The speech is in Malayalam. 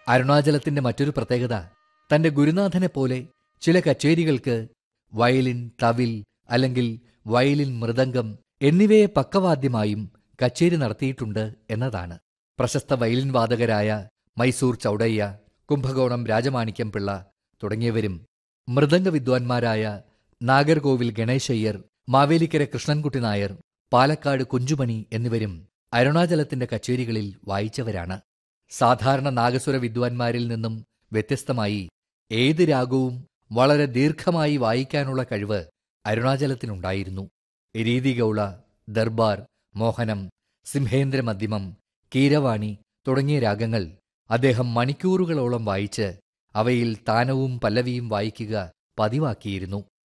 അരുണാചലത്തിന്റെ മറ്റൊരു പ്രത്യേകത തന്റെ ഗുരുനാഥനെ പോലെ ചില കച്ചേരികൾക്ക് വയലിൻ തവിൽ അല്ലെങ്കിൽ വയലിൻ മൃദംഗം എന്നിവയെ പക്കവാദ്യമായും കച്ചേരി നടത്തിയിട്ടുണ്ട് എന്നതാണ് പ്രശസ്ത വയലിൻ വാദകരായ മൈസൂർ ചൗഡയ്യ കുംഭകോണം രാജമാണിക്യം പിള്ള തുടങ്ങിയവരും മൃദംഗ വിദ്വാൻമാരായ നാഗർകോവിൽ ഗണേശയ്യർ മാവേലിക്കര കൃഷ്ണൻകുട്ടി നായർ പാലക്കാട് കുഞ്ചുമണി എന്നിവരും അരുണാചലത്തിന്റെ കച്ചേരികളിൽ വായിച്ചവരാണ് സാധാരണ നാഗസ്വര വിദ്വാൻമാരിൽ നിന്നും വ്യത്യസ്തമായി ഏത് രാഗവും വളരെ ദീർഘമായി വായിക്കാനുള്ള കഴിവ് അരുണാചലത്തിനുണ്ടായിരുന്നു രീതികൗള ദർബാർ മോഹനം സിംഹേന്ദ്ര മധ്യമം കീരവാണി തുടങ്ങിയ രാഗങ്ങൾ അദ്ദേഹം മണിക്കൂറുകളോളം വായിച്ച് അവയിൽ താനവും പല്ലവിയും വായിക്കുക പതിവാക്കിയിരുന്നു